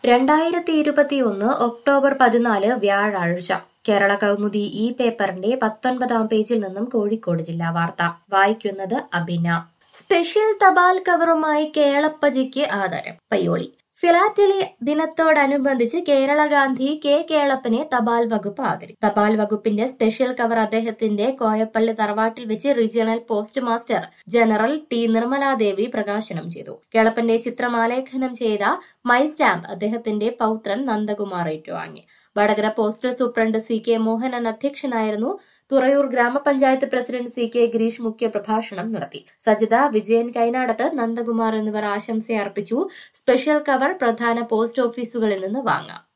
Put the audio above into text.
രണ്ടായിരത്തി ഇരുപത്തിയൊന്ന് ഒക്ടോബർ പതിനാല് വ്യാഴാഴ്ച കേരള കൗമുദി ഈ പേപ്പറിന്റെ പത്തൊൻപതാം പേജിൽ നിന്നും കോഴിക്കോട് ജില്ലാ വാർത്ത വായിക്കുന്നത് അബിന സ്പെഷ്യൽ തപാൽ കവറുമായി കേളപ്പജിക്ക് ആദരം പയ്യോളി ഫിലാറ്റലി ദിനത്തോടനുബന്ധിച്ച് കേരള ഗാന്ധി കെ കേളപ്പനെ തപാൽ വകുപ്പ് ആദരി തപാൽ വകുപ്പിന്റെ സ്പെഷ്യൽ കവർ അദ്ദേഹത്തിന്റെ കോയപ്പള്ളി തറവാട്ടിൽ വെച്ച് regional post master general T Nirmaladevi പ്രകാശനം ചെയ്തു കേളപ്പന്റെ ചിത്രമാലേഖനം ചെയ്ത മൈ സ്റ്റാമ്പ് അദ്ദേഹത്തിന്റെ പൗത്രൻ നന്ദകുമാർ ഏറ്റുവാങ്ങി Vadakara postal superintendent C K Mohanan അധ്യക്ഷനായിരുന്നു തുറയൂർ ഗ്രാമപഞ്ചായത്ത് പ്രസിഡന്റ് സി കെ ഗിരീഷ് മുഖ്യ പ്രഭാഷണം നടത്തി സജിത വിജയൻ കൈനാടത്ത് നന്ദകുമാർ എന്നിവർ ആശംസ അർപ്പിച്ചു സ്പെഷ്യൽ കവർ പ്രധാന പോസ്റ്റ് ഓഫീസുകളിൽ നിന്ന് വാങ്ങാം